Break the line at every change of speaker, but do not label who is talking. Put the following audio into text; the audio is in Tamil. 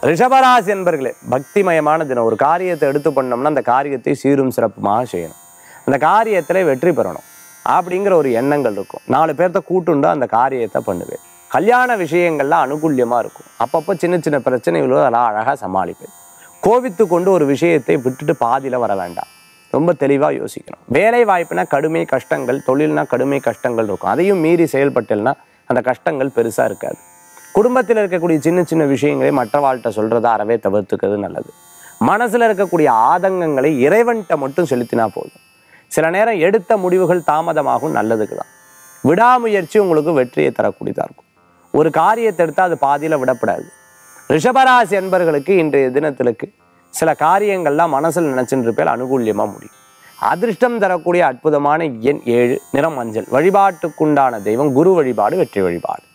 ரிஷபராசி என்பர்களே பக்திமயமான தினம் ஒரு காரியத்தை எடுத்து பண்ணோம்னா அந்த காரியத்தை சீரும் சிறப்புமாக செய்யணும் அந்த காரியத்தில் வெற்றி பெறணும் அப்படிங்கிற ஒரு எண்ணங்கள் இருக்கும் நாலு பேர்த்த கூட்டுண்டு அந்த காரியத்தை பண்ணுவேன் கல்யாண விஷயங்கள்ல அனுகூல்யமாக இருக்கும் அப்பப்போ சின்ன சின்ன பிரச்சனைகளோ அதெல்லாம் அழகாக சமாளிப்பேன் கோவித்து கொண்டு ஒரு விஷயத்தை விட்டுட்டு பாதியில் வர வேண்டாம் ரொம்ப தெளிவாக யோசிக்கணும் வேலை வாய்ப்புனா கடுமை கஷ்டங்கள் தொழில்னா கடுமை கஷ்டங்கள் இருக்கும் அதையும் மீறி செயல்பட்டேன்னா அந்த கஷ்டங்கள் பெருசாக இருக்காது குடும்பத்தில் இருக்கக்கூடிய சின்ன சின்ன விஷயங்களை மற்றவாழ்கிட்ட சொல்கிறத அறவே தவிர்த்துக்கிறது நல்லது மனசில் இருக்கக்கூடிய ஆதங்கங்களை இறைவன்கிட்ட மட்டும் செலுத்தினா போதும் சில நேரம் எடுத்த முடிவுகள் தாமதமாகும் நல்லதுக்கு தான் விடாமுயற்சி உங்களுக்கு வெற்றியை தரக்கூடியதாக இருக்கும் ஒரு காரியத்தை எடுத்தால் அது பாதியில் விடப்படாது ரிஷபராசி என்பர்களுக்கு இன்றைய தினத்திலுக்கு சில காரியங்கள்லாம் மனசில் நினைச்சுட்டு இருப்பேன் அனுகூல்யமாக முடியும் அதிர்ஷ்டம் தரக்கூடிய அற்புதமான எண் ஏழு நிறம் மஞ்சள் வழிபாட்டுக்குண்டான தெய்வம் குரு வழிபாடு வெற்றி வழிபாடு